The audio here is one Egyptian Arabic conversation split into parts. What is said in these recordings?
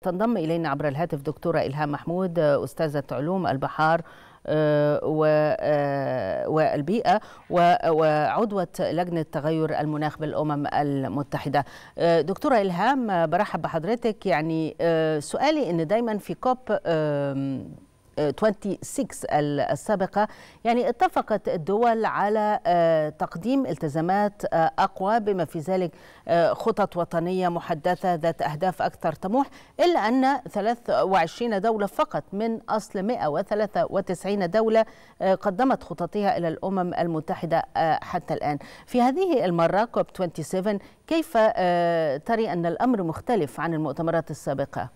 تنضم إلينا عبر الهاتف دكتورة إلهام محمود أستاذة علوم البحار والبيئة وعضوة لجنة تغير المناخ بالأمم المتحدة دكتورة إلهام برحب بحضرتك يعني سؤالي أن دايما في كوب 26 السابقة يعني اتفقت الدول على تقديم التزامات أقوى بما في ذلك خطط وطنية محدثة ذات أهداف أكثر طموح إلا أن 23 دولة فقط من أصل 193 دولة قدمت خططها إلى الأمم المتحدة حتى الآن في هذه المرة كوب 27 كيف تري أن الأمر مختلف عن المؤتمرات السابقة؟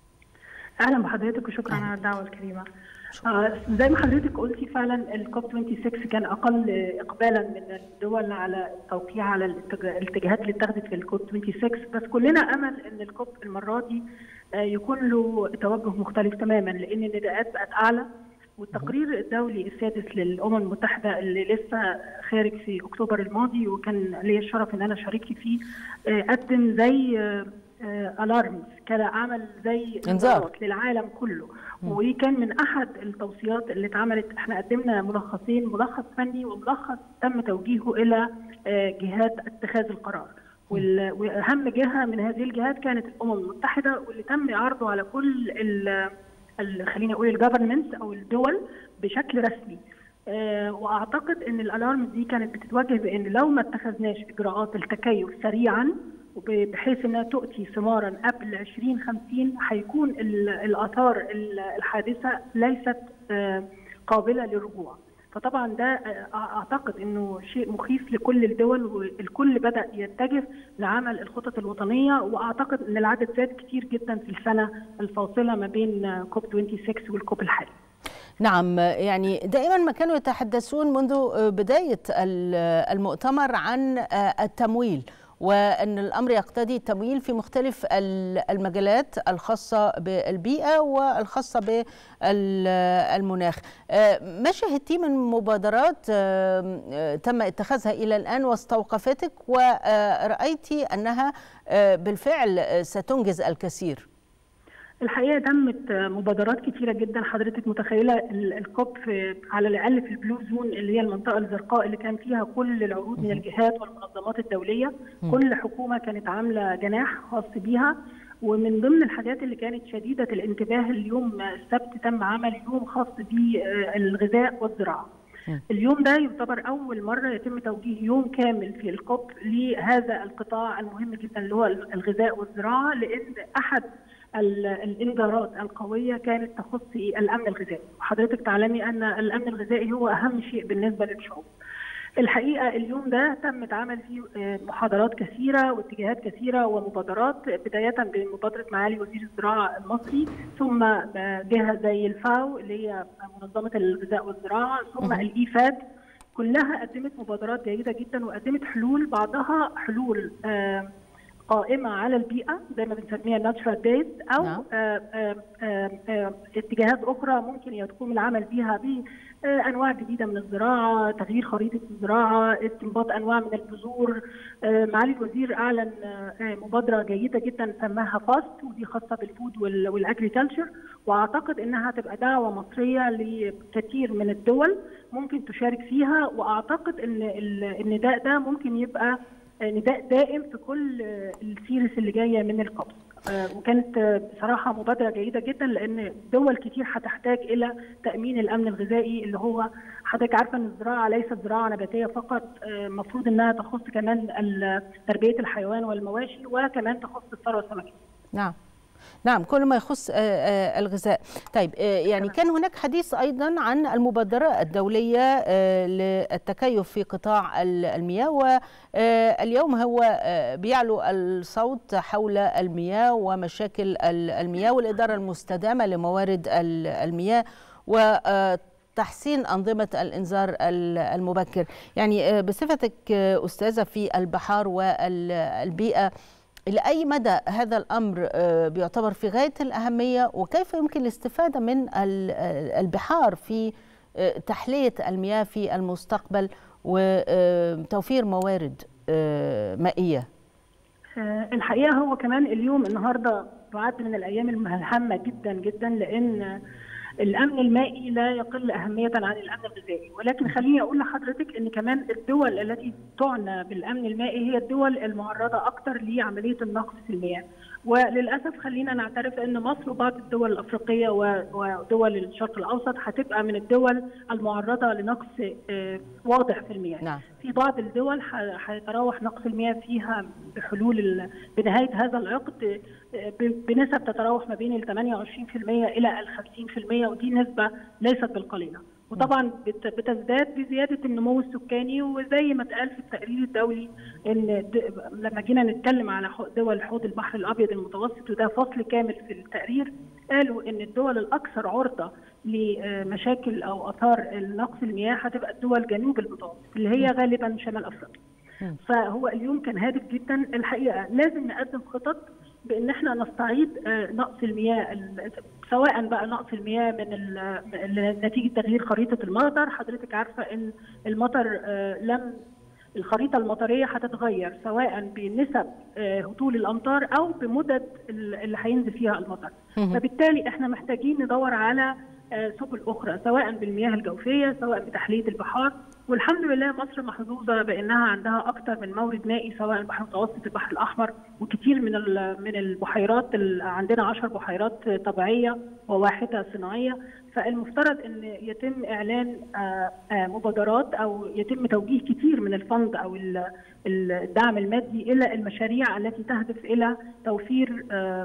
اهلا بحضرتك وشكرا على الدعوه الكريمه. آه زي ما حضرتك قلتي فعلا الكوب 26 كان اقل اقبالا من الدول على التوقيع على الاتجاهات اللي اتخذت في الكوب 26 بس كلنا امل ان الكوب المره دي آه يكون له توجه مختلف تماما لان النداءات بقت اعلى والتقرير الدولي السادس للامم المتحده اللي لسه خارج في اكتوبر الماضي وكان لي الشرف ان انا شاركت فيه آه قدم زي الارمز كان عمل زي انذار للعالم كله وكان من احد التوصيات اللي اتعملت احنا قدمنا ملخصين ملخص فني وملخص تم توجيهه الى جهات اتخاذ القرار واهم جهه من هذه الجهات كانت الامم المتحده واللي تم عرضه على كل ال خليني اقول الجفرمنتس او الدول بشكل رسمي أه واعتقد ان الالارم دي كانت بتتوجه بان لو ما اتخذناش اجراءات التكيف سريعا بحيث انها تؤتي ثمارا قبل 2050 هيكون الاثار الحادثه ليست قابله للرجوع. فطبعا ده اعتقد انه شيء مخيف لكل الدول والكل بدا يتجه لعمل الخطط الوطنيه واعتقد ان العدد زاد كتير جدا في السنه الفاصله ما بين كوب 26 والكوب الحالي. نعم يعني دائما ما كانوا يتحدثون منذ بدايه المؤتمر عن التمويل وأن الأمر يقتضي التمويل في مختلف المجالات الخاصة بالبيئة والخاصة بالمناخ ما شاهدتي من مبادرات تم اتخاذها إلى الآن واستوقفتك ورأيتي أنها بالفعل ستنجز الكثير الحقيقه تمت مبادرات كثيره جدا حضرتك متخيله الكوب في على الاقل في البلو زون اللي هي المنطقه الزرقاء اللي كان فيها كل العروض من الجهات والمنظمات الدوليه كل حكومه كانت عامله جناح خاص بيها ومن ضمن الحاجات اللي كانت شديده الانتباه اليوم السبت تم عمل يوم خاص بالغذاء والزراعه اليوم ده يعتبر اول مره يتم توجيه يوم كامل في الكوب لهذا القطاع المهم جدا اللي هو الغذاء والزراعه لان احد الانذارات القويه كانت تخص الامن الغذائي، وحضرتك تعلمي ان الامن الغذائي هو اهم شيء بالنسبه للشعوب. الحقيقه اليوم ده تم اتعمل فيه محاضرات كثيره واتجاهات كثيره ومبادرات بدايه بمبادره معالي وزير الزراعه المصري ثم جهه زي الفاو اللي هي منظمه الغذاء والزراعه ثم الايفاد كلها قدمت مبادرات جيده جدا وقدمت حلول بعضها حلول آه قائمه على البيئه زي ما بنسميها ناتشرال بيز او نعم. آآ آآ آآ اتجاهات اخرى ممكن يقوم العمل بها بانواع جديده من الزراعه، تغيير خريطه الزراعه، استنباط انواع من البذور. معالي الوزير اعلن مبادره جيده جدا سماها فاست ودي خاصه بالفود والاجريكلتشر واعتقد انها هتبقى دعوه مصريه لكثير من الدول ممكن تشارك فيها واعتقد ان النداء ده ممكن يبقى نداء دائم في كل السيريس اللي جايه من القبض وكانت بصراحه مبادره جيده جدا لان دول كتير هتحتاج الى تامين الامن الغذائي اللي هو حضرتك عارفه ان الزراعه ليست زراعه نباتيه فقط المفروض انها تخص كمان تربيه الحيوان والمواشي وكمان تخص الثروه السمكيه. نعم. نعم كل ما يخص الغذاء طيب يعني كان هناك حديث أيضا عن المبادرة الدولية للتكيف في قطاع المياه واليوم هو بيعلو الصوت حول المياه ومشاكل المياه والإدارة المستدامة لموارد المياه و تحسين أنظمة الإنذار المبكر يعني بصفتك أستاذة في البحار والبيئة إلى أي مدى هذا الأمر بيعتبر في غاية الأهمية وكيف يمكن الاستفادة من البحار في تحلية المياه في المستقبل وتوفير موارد مائية الحقيقة هو كمان اليوم النهاردة تعد من الايام الهامه جدا جدا لان الامن المائي لا يقل اهميه عن الامن الغذائي ولكن خليني اقول لحضرتك ان كمان الدول التي تعنى بالامن المائي هي الدول المعرضه اكثر لعمليه النقص في المياه وللاسف خلينا نعترف ان مصر وبعض الدول الافريقيه ودول الشرق الاوسط هتبقى من الدول المعرضه لنقص واضح في المياه نعم. في بعض الدول هيتراوح نقص المياه فيها بحلول بنهايه هذا العقد بنسب تتراوح ما بين ال 28% الى ال 50% ودي نسبه ليست بالقليله وطبعا بتزداد بزياده النمو السكاني وزي ما اتقال في التقرير الدولي ان لما جينا نتكلم على دول حوض البحر الابيض المتوسط وده فصل كامل في التقرير قالوا ان الدول الاكثر عرضه لمشاكل او اثار نقص المياه هتبقى الدول جنوب المتوسط اللي هي غالبا شمال افريقيا. فهو اليوم كان هادف جدا الحقيقه لازم نقدم خطط بان احنا نستعيد نقص المياه سواء بقى نقص المياه من نتيجه تغيير خريطه المطر حضرتك عارفه ان المطر لم الخريطه المطريه هتتغير سواء بنسب هطول الامطار او بمدد اللي هينزل فيها المطر فبالتالي احنا محتاجين ندور على سبل اخرى سواء بالمياه الجوفيه سواء بتحليه البحار والحمد لله مصر محظوظه بانها عندها اكثر من مورد مائي سواء البحر المتوسط البحر الاحمر وكثير من من البحيرات عندنا 10 بحيرات طبيعيه وواحده صناعيه فالمفترض ان يتم اعلان مبادرات او يتم توجيه كثير من الفند او الدعم المادي الى المشاريع التي تهدف الى توفير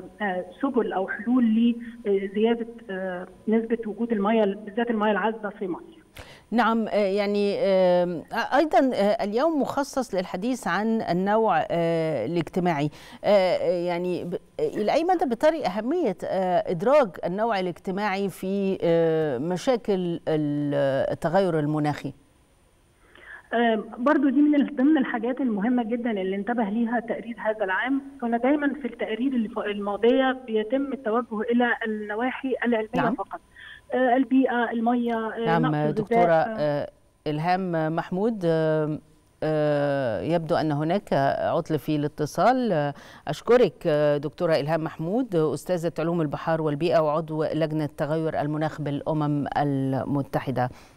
سبل او حلول لزياده نسبه وجود المياه بالذات المياه العذبه في مصر. نعم يعني ايضا اليوم مخصص للحديث عن النوع الاجتماعي يعني الى اي مدى بتري اهميه ادراج النوع الاجتماعي في مشاكل التغير المناخي برضو دي من ضمن الحاجات المهمه جدا اللي انتبه ليها تقرير هذا العام كنا دايما في التقارير الماضيه بيتم التوجه الى النواحي العلميه نعم. فقط البيئه الميه نعم دكتوره الهام محمود يبدو ان هناك عطل في الاتصال اشكرك دكتوره الهام محمود استاذه علوم البحار والبيئه وعضو لجنه تغير المناخ بالامم المتحده